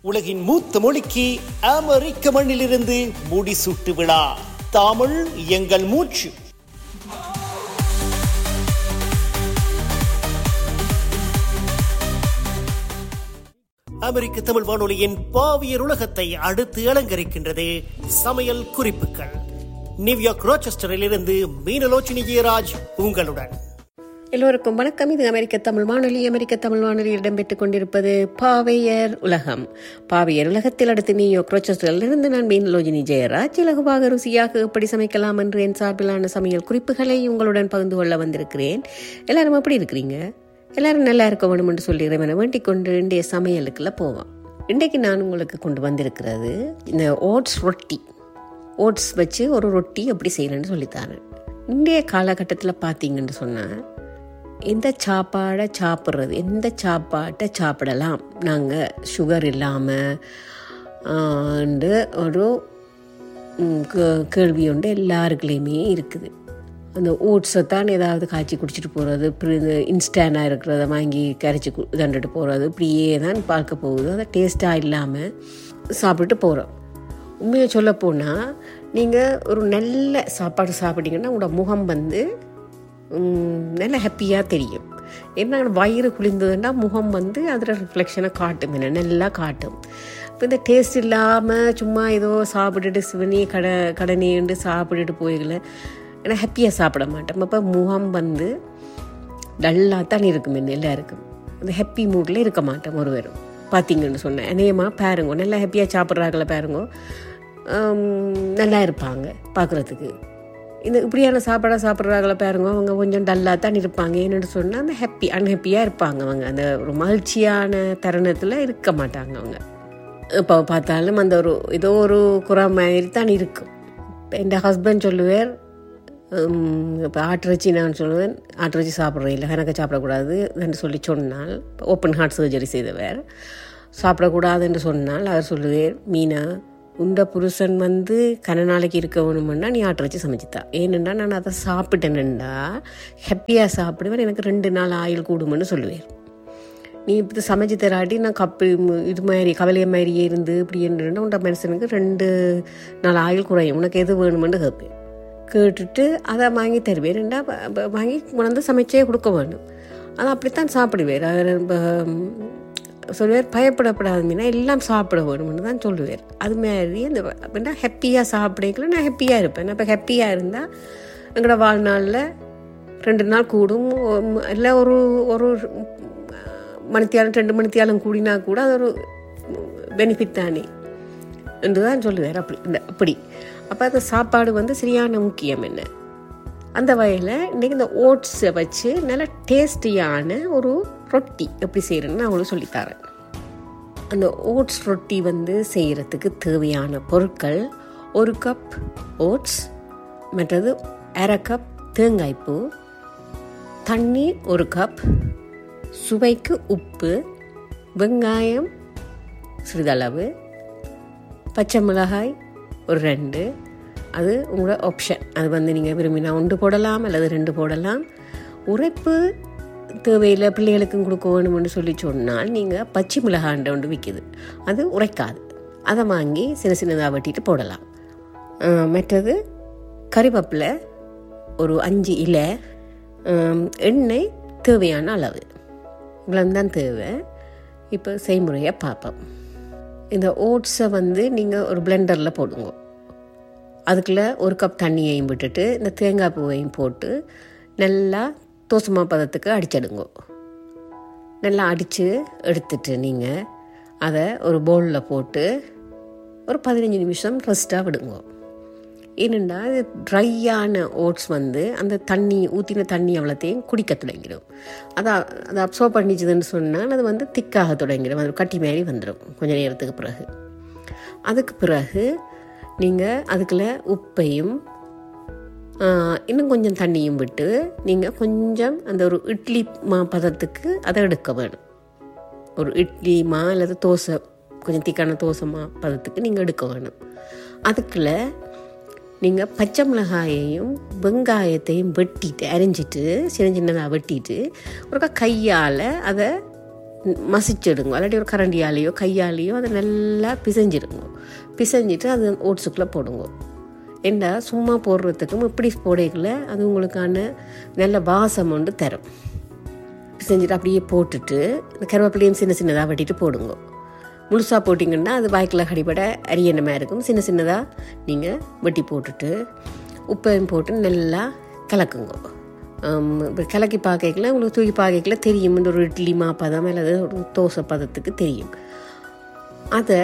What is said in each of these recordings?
உலகின் மூத்த மொழிக்கு அமெரிக்க மண்ணிலிருந்து முடிசூட்டு விழா தமிழ் எங்கள் மூச்சு அமெரிக்க தமிழ் வானொலியின் பாவியர் உலகத்தை அடுத்து அலங்கரிக்கின்றது சமையல் குறிப்புகள் நியூயார்க் ரோச்செஸ்டரில் இருந்து மீனலோச்சினி ஜெயராஜ் உங்களுடன் எல்லோருக்கும் வணக்கம் இது அமெரிக்க தமிழ் வானொலி அமெரிக்க தமிழ் வானொலியில் இடம்பெற்றுக் கொண்டிருப்பது பாவையர் உலகம் பாவையர் உலகத்தில் அடுத்து நியூயார்க் ரோச்சஸ்டரிலிருந்து நான் மீனலோஜினி ஜெயராஜ் இலகுவாக ருசியாக எப்படி சமைக்கலாம் என்று என் சார்பிலான சமையல் குறிப்புகளை உங்களுடன் பகிர்ந்து கொள்ள வந்திருக்கிறேன் எல்லாரும் எப்படி இருக்கிறீங்க எல்லாரும் நல்லா இருக்க வேணும் என்று சொல்லிடுறேன் என வேண்டிக் கொண்டு இன்றைய சமையலுக்குள்ள போவோம் இன்றைக்கு நான் உங்களுக்கு கொண்டு வந்திருக்கிறது இந்த ஓட்ஸ் ரொட்டி ஓட்ஸ் வச்சு ஒரு ரொட்டி எப்படி செய்யணும்னு சொல்லித்தாரேன் இன்றைய காலகட்டத்தில் பார்த்தீங்கன்னு சொன்னால் எந்த சாப்பாடை சாப்பிட்றது எந்த சாப்பாட்டை சாப்பிடலாம் நாங்கள் சுகர் இல்லாமல் ஒரு ம், கே- கேள்வி உண்டு எல்லாருக்குலேயுமே இருக்குது அந்த ஓட்ஸை தான் ஏதாவது காய்ச்சி குடிச்சிட்டு போகிறது இப்படி இந்த இன்ஸ்டண்டாக இருக்கிறத வாங்கி கரைச்சி கு- தண்டுட்டு போகிறது இப்படியே தான் பார்க்க போகுது அதை டேஸ்ட்டாக இல்லாமல் சாப்பிட்டுட்டு போகிறோம் உண்மையை சொல்ல போனால் நீங்கள் ஒரு நல்ல சாப்பாடு சாப்பிட்டீங்கன்னா உங்களோட முகம் வந்து ம், நல்ல ஹாப்பியாக தெரியும் ஏன்னா வயிறு குளிர்ந்ததுன்னா முகம் வந்து அதில் ரிஃப்ளெக்ஷனை காட்டும் என்ன நல்லா காட்டும் இப்போ இந்த டேஸ்ட் இல்லாமல் சும்மா ஏதோ சாப்பிட்டுட்டு சிவனி கடை கடனேண்டு சாப்பிட்டுட்டு போய்கள ஏன்னா ஹாப்பியாக சாப்பிட மாட்டோம் அப்போ முகம் வந்து டல்லாக தான் இருக்கும் என்ன எல்லாருக்கும் அந்த ஹாப்பி மூடில் இருக்க மாட்டோம் ஒருவரும் பார்த்தீங்கன்னு சொன்னேன் அநேகமாக பாருங்க நல்லா ஹாப்பியாக சாப்பிட்றாங்கள பாருங்க ஆம், நல்லா இருப்பாங்க பார்க்குறதுக்கு இந்த இப்படியான சாப்பாடாக சாப்பிட்றாங்கள பாருங்க அவங்க கொஞ்சம் டல்லாக தான் இருப்பாங்க என்னென்னு சொன்னால் அந்த ஹாப்பி அன்ஹாப்பியாக இருப்பாங்க அவங்க அந்த ஒரு மகிழ்ச்சியான தருணத்தில் இருக்க மாட்டாங்க அவங்க இப்போ பார்த்தாலும் அந்த ஒரு ஏதோ ஒரு குறை மாதிரி தான் இருக்கும் இப்போ என் ஹஸ்பண்ட் சொல்லுவார் இப்போ ஆட்டிறைச்சி நான் சொல்லுவேன் ஆட்டிறைச்சி சாப்பிட்றேன் இல்லை எனக்கு சாப்பிடக்கூடாது என்று சொல்லி சொன்னால் ஓப்பன் ஹார்ட் சர்ஜரி செய்தவர் சாப்பிடக்கூடாது என்று சொன்னால் அவர் சொல்லுவார் மீனா உண்ட புருஷன் வந்து கன நாளைக்கு இருக்க வேணுமென்னா நீ ஆட்டிறைச்சி சமைச்சுத்தா ஏனென்னா நான் அதை சாப்பிட்டேன்டா ஹாப்பியாக சாப்பிடுவேன் எனக்கு ரெண்டு நாள் ஆயுள் கூடுமென்னு சொல்லுவேன் நீ இப்படி சமைச்சு தராட்டி நான் கப்பு இது மாதிரி கவலைய மாதிரியே இருந்து இப்படி என்ன உண்ட மனுஷனுக்கு ரெண்டு நாள் ஆயுள் குறையும் உனக்கு எது வேணுமென்னு கேட்பேன் கேட்டுட்டு அதை வாங்கி தருவேன் ரெண்டா ப- ப- வாங்கி கொண்டு சமைச்சே கொடுக்க வேணும் அதை அப்படித்தான் சாப்பிடுவேன் அவர் இப்ப, ம், சொல்லுவார் பயப்படப்படாத மீனா எல்லாம் சாப்பிட வேணும்னு தான் சொல்லுவார் அது மாதிரி அந்த அப்படின்னா ஹாப்பியாக சாப்பிடக்கல நான் ஹாப்பியாக இருப்பேன் நான் இப்போ ஹாப்பியாக இருந்தால் எங்களோட வாழ்நாளில் ரெண்டு நாள் கூடும் ஒ- இல்லை ஒரு ஒரு மணித்தியாலம் ரெண்டு மணித்தியாலம் கூடினா கூட அது ஒரு பெனிஃபிட் தானே என்று தான் சொல்லுவார் அப்படி இந்த அப்படி அப்போ அந்த சாப்பாடு வந்து சரியான முக்கியம் என்ன அந்த வகையில் இன்றைக்கி இந்த ஓட்ஸை வச்சு நல்ல டேஸ்டியான ஒரு ரொட்டி எப்படி செய்கிறேன்னு நான் உங்களுக்கு சொல்லித்தரேன் அந்த ஓட்ஸ் ரொட்டி வந்து செய்கிறதுக்கு தேவையான பொருட்கள் ஒரு கப் ஓட்ஸ் மற்றது அரை கப் தேங்காய்ப்பூ தண்ணி ஒரு கப் சுவைக்கு உப்பு வெங்காயம் சிறிதளவு பச்சை மிளகாய் ஒரு ரெண்டு அது உங்களோட ஆப்ஷன் அது வந்து நீங்கள் விரும்பினா ஒன்று போடலாம் அல்லது ரெண்டு போடலாம் உரைப்பு தேவையில்லை பிள்ளைகளுக்கும் கொடுக்க வேணும்னு சொல்லி சொன்னால் நீங்கள் பச்சை மிளகாண்ட ஒன்று விற்கிது அது உரைக்காது அதை வாங்கி சின்ன சின்னதாக வெட்டிட்டு போடலாம் அஹ் மற்றது கறிவேப்பிலை ஒரு அஞ்சு இலை அஹ் எண்ணெய் தேவையான அளவு இவ்வளவு தான் தேவை இப்போ செய்முறையை பார்ப்போம் இந்த ஓட்ஸை வந்து நீங்கள் ஒரு பிளெண்டரில் போடுங்க அதுக்குள்ளே ஒரு கப் தண்ணியையும் விட்டுட்டு இந்த தேங்காய் பூவையும் போட்டு நல்லா தோசமா பதத்துக்கு அடிச்சிடுங்க நல்லா அடித்து எடுத்துட்டு நீங்கள் அதை ஒரு பவுலில் போட்டு ஒரு பதினஞ்சு நிமிஷம் ரெஸ்ட்டாக விடுங்க ஏனெண்டா இது ட்ரையான ஓட்ஸ் வந்து அந்த தண்ணி ஊற்றின தண்ணி அவ்வளோத்தையும் குடிக்க தொடங்கிடும் அதை அதை அப்சர்வ் பண்ணிச்சுதுன்னு சொன்னால் அது வந்து திக்காக தொடங்கிடும் அது கட்டி மாதிரி வந்துடும் கொஞ்ச நேரத்துக்கு பிறகு அதுக்கு பிறகு நீங்கள் அதுக்குள்ள உப்பையும் ஆ, இன்னும் கொஞ்சம் தண்ணியும் விட்டு நீங்கள் கொஞ்சம் அந்த ஒரு இட்லி மா பதத்துக்கு அதை எடுக்க வேணும் ஒரு இட்லி மா அல்லது தோசை கொஞ்சம் திக்கான தோசை மா பதத்துக்கு நீங்கள் எடுக்க வேணும் அதுக்குள்ள நீங்கள் பச்சை மிளகாயையும் வெங்காயத்தையும் வெட்டிட்டு அரிஞ்சிட்டு சின்ன சின்னதாக வெட்டிட்டு ஒருக்கா கையால் அதை மசிச்சிடுங்க இல்லாட்டி ஒரு கரண்டியாலேயோ கையாலேயோ அதை நல்லா பிசைஞ்சிடுங்க பிசைஞ்சிட்டு அது ஓட்ஸுக்குள்ளே போடுங்க என்ன சும்மா போடுறதுக்கும் இப்படி போடையில் அது உங்களுக்கான நல்ல வாசம் ஒன்று தரும் செஞ்சுட்டு அப்படியே போட்டுட்டு இந்த கருவேப்பிலையும் சின்ன சின்னதாக வெட்டிட்டு போடுங்க முழுசாக போட்டிங்கன்னா அது வாய்க்கில் கடிபட அரியணமாக இருக்கும் சின்ன சின்னதாக நீங்கள் வெட்டி போட்டுட்டு உப்பையும் போட்டு நல்லா கலக்குங்க இப்போ கலக்கி பார்க்கல உங்களுக்கு தூக்கி பார்க்கல தெரியும் இந்த ஒரு இட்லி மாப்பதம் அல்லது ஒரு தோசை பதத்துக்கு தெரியும் அதை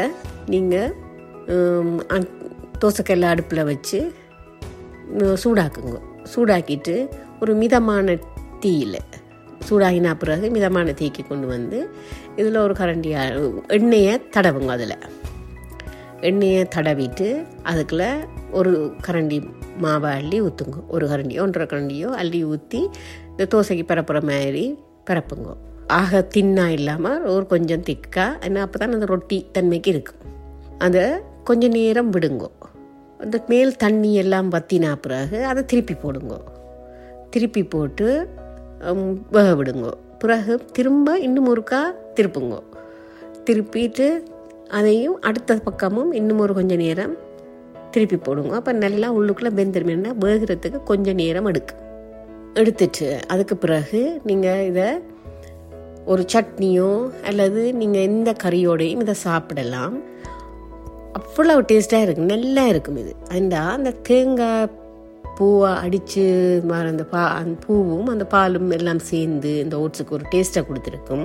நீங்கள் தோசைக்கல்ல அடுப்பில் வச்சு சூடாக்குங்க சூடாக்கிட்டு ஒரு மிதமான தீயில் சூடாகின பிறகு மிதமான தீக்கு கொண்டு வந்து இதில் ஒரு கரண்டி எண்ணெயை தடவுங்க அதில் எண்ணெயை தடவிட்டு அதுக்குள்ள ஒரு கரண்டி மாவை அள்ளி ஊற்றுங்க ஒரு கரண்டியோ ஒன்றரை கரண்டியோ அள்ளி ஊற்றி இந்த தோசைக்கு பரப்புற மாதிரி பரப்புங்க ஆக தின்னா இல்லாமல் ஒரு கொஞ்சம் திக்காக ஏன்னா அப்போ தான் அந்த ரொட்டி தன்மைக்கு இருக்கும் அதை கொஞ்சம் நேரம் விடுங்க அந்த மேல் தண்ணி எல்லாம் வத்தினா பிறகு அதை திருப்பி போடுங்க திருப்பி போட்டு வேக விடுங்க பிறகு திரும்ப இன்னும் ஒருக்கா திருப்புங்க திருப்பிட்டு அதையும் அடுத்த பக்கமும் இன்னும் ஒரு கொஞ்சம் நேரம் திருப்பி போடுங்க அப்போ நல்லா உள்ளுக்குள்ளே வெந்துருமேனா வேகிறதுக்கு கொஞ்சம் நேரம் எடுக்கு எடுத்துட்டு அதுக்கு பிறகு நீங்கள் இதை ஒரு சட்னியோ அல்லது நீங்கள் எந்த கறியோடையும் இதை சாப்பிடலாம் அவ்வளோ டேஸ்ட்டாக இருக்கும் நல்லா இருக்கும் இது அந்த அந்த தேங்காய் பூவை அடித்து அந்த பா அந்த பூவும் அந்த பாலும் எல்லாம் சேர்ந்து இந்த ஓட்ஸுக்கு ஒரு டேஸ்ட்டாக கொடுத்துருக்கும்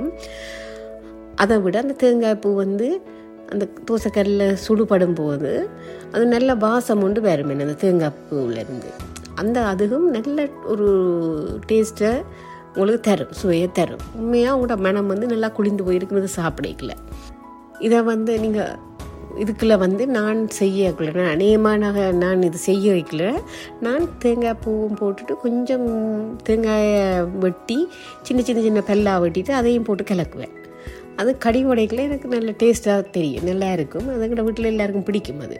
அதை விட அந்த தேங்காய் பூ வந்து அந்த தோசைக்கல்லில் சுடுபடும் போது அது நல்ல வாசம் உண்டு வேறு அந்த தேங்காய் பூவிலேருந்து அந்த அதுவும் நல்ல ஒரு டேஸ்ட்டை உங்களுக்கு தரும் சுவையை தரும் உண்மையாக உங்களோட மனம் வந்து நல்லா குளிந்து போயிருக்குன்னு சாப்பிடக்கல இதை வந்து நீங்கள் இதுக்குள்ள வந்து நான் செய்யக்குள்ள நான் அநேகமாக நான் இது செய்ய வைக்கல நான் தேங்காய் பூவும் போட்டுட்டு கொஞ்சம் தேங்காயை வெட்டி சின்ன சின்ன சின்ன பெல்லா வெட்டிட்டு அதையும் போட்டு கிளக்குவேன் அது கடி உடைக்கல எனக்கு நல்ல டேஸ்ட்டாக தெரியும் நல்லா இருக்கும் அதுக்கிட்ட வீட்டில் எல்லாருக்கும் பிடிக்கும் அது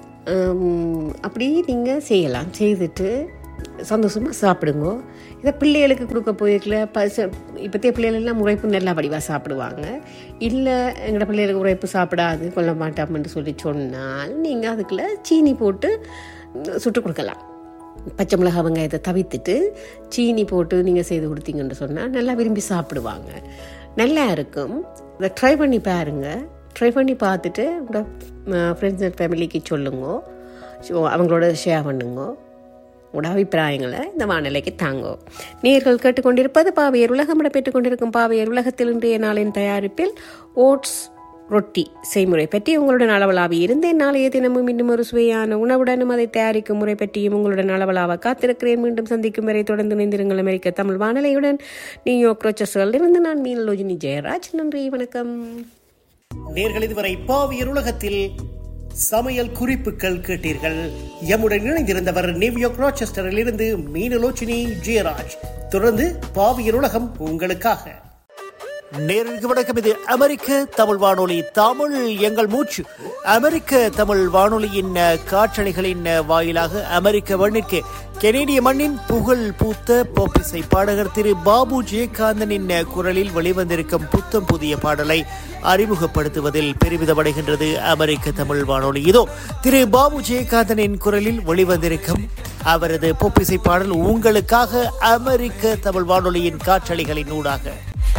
அப்படி நீங்கள் செய்யலாம் செய்துட்டு சந்தோஷமாக சாப்பிடுங்க இதை பிள்ளைகளுக்கு கொடுக்க போயிருக்கல ப இப்போத்தைய பிள்ளைகளெல்லாம் உழைப்பு நல்லா வடிவாக சாப்பிடுவாங்க இல்லை எங்களோட பிள்ளைகளுக்கு உழைப்பு சாப்பிடாது கொள்ள மாட்டோம்னு சொல்லி சொன்னால் நீங்கள் அதுக்குள்ள சீனி போட்டு சுட்டு கொடுக்கலாம் பச்சை மிளகா வெங்காயத்தை தவிர்த்துட்டு சீனி போட்டு நீங்கள் செய்து கொடுத்தீங்கன்னு சொன்னால் நல்லா விரும்பி சாப்பிடுவாங்க நல்லா இருக்கும் இதை ட்ரை பண்ணி பாருங்கள் ட்ரை பண்ணி பார்த்துட்டு உங்களோட ஃப்ரெண்ட்ஸ் அண்ட் ஃபேமிலிக்கு சொல்லுங்க அவங்களோட ஷேர் பண்ணுங்க உங்களோட அபிப்பிராயங்களை இந்த வானிலைக்கு தாங்கோ நேர்கள் கேட்டுக்கொண்டிருப்பது பாவையர் உலகம் இடம்பெற்றுக் கொண்டிருக்கும் பாவையர் உலகத்தில் இன்றைய நாளின் தயாரிப்பில் ஓட்ஸ் ரொட்டி செய்முறை பற்றி உங்களுடன் அளவலாவி இருந்தேன் நாளைய தினமும் இன்னும் ஒரு சுவையான உணவுடனும் அதை தயாரிக்கும் முறை பற்றியும் உங்களுடன் அளவலாக காத்திருக்கிறேன் மீண்டும் சந்திக்கும் வரை தொடர்ந்து இணைந்திருங்கள் அமெரிக்க தமிழ் வானிலையுடன் நியூயார்க் ரோச்சஸ்கள் இருந்து நான் மீனலோஜினி ஜெயராஜ் நன்றி வணக்கம் நேர்கள் இதுவரை பாவியர் உலகத்தில் சமையல் குறிப்புகள் கேட்டீர்கள் எம்முடன் இணைந்திருந்தவர் நியூயார்க் ராச்செஸ்டரில் இருந்து மீனலோச்சினி ஜெயராஜ் தொடர்ந்து பாவியர் உலகம் உங்களுக்காக நேருக்கு வணக்கம் இது அமெரிக்க தமிழ் வானொலி தமிழ் எங்கள் மூச்சு அமெரிக்க தமிழ் வானொலியின் காற்றலைகளின் வாயிலாக அமெரிக்க மண்ணிற்கு கெனேடிய மண்ணின் புகழ் பூத்த போப்பிசை பாடகர் திரு பாபு ஜெயகாந்தனின் குரலில் வெளிவந்திருக்கும் புத்தம் புதிய பாடலை அறிமுகப்படுத்துவதில் பெருமிதமடைகின்றது அமெரிக்க தமிழ் வானொலி இதோ திரு பாபு ஜெயகாந்தனின் குரலில் வெளிவந்திருக்கும் அவரது பொப்பிசை பாடல் உங்களுக்காக அமெரிக்க தமிழ் வானொலியின் காற்றலைகளின் ஊடாக